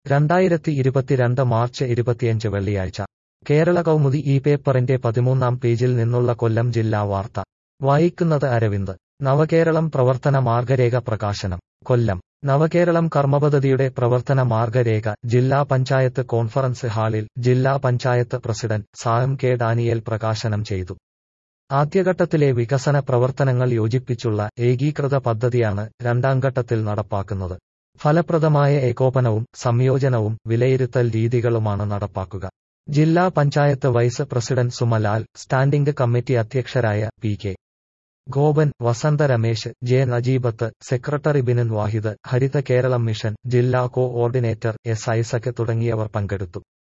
രണ്ടായിരത്തി ഇരുപത്തിരണ്ട് മാർച്ച് ഇരുപത്തിയഞ്ച് വെള്ളിയാഴ്ച കേരള കൗമുദി ഈ പേപ്പറിന്റെ പതിമൂന്നാം പേജിൽ നിന്നുള്ള കൊല്ലം ജില്ലാ വാർത്ത വായിക്കുന്നത് അരവിന്ദ് നവകേരളം പ്രവർത്തന മാർഗരേഖ പ്രകാശനം കൊല്ലം നവകേരളം കർമ്മപദ്ധതിയുടെ പ്രവർത്തന മാർഗരേഖ ജില്ലാ പഞ്ചായത്ത് കോൺഫറൻസ് ഹാളിൽ ജില്ലാ panchayat president Sam K Daniel പ്രകാശനം ചെയ്തു ആദ്യഘട്ടത്തിലെ വികസന പ്രവർത്തനങ്ങൾ യോജിപ്പിച്ചുള്ള ഏകീകൃത പദ്ധതിയാണ് രണ്ടാം ഘട്ടത്തിൽ നടപ്പാക്കുന്നത് ഫലപ്രദമായ ഏകോപനവും സംയോജനവും വിലയിരുത്തൽ രീതികളുമാണ് നടപ്പാക്കുക ജില്ലാ panchayat vice president Sumalal standing committee അധ്യക്ഷരായ P K Gopan Vasantha Ramesh J Najeebath secretary Binan Wahid Haritha Keralam mission ജില്ലാ കോ ഓർഡിനേറ്റർ എസ് ഐസക് തുടങ്ങിയവർ പങ്കെടുത്തു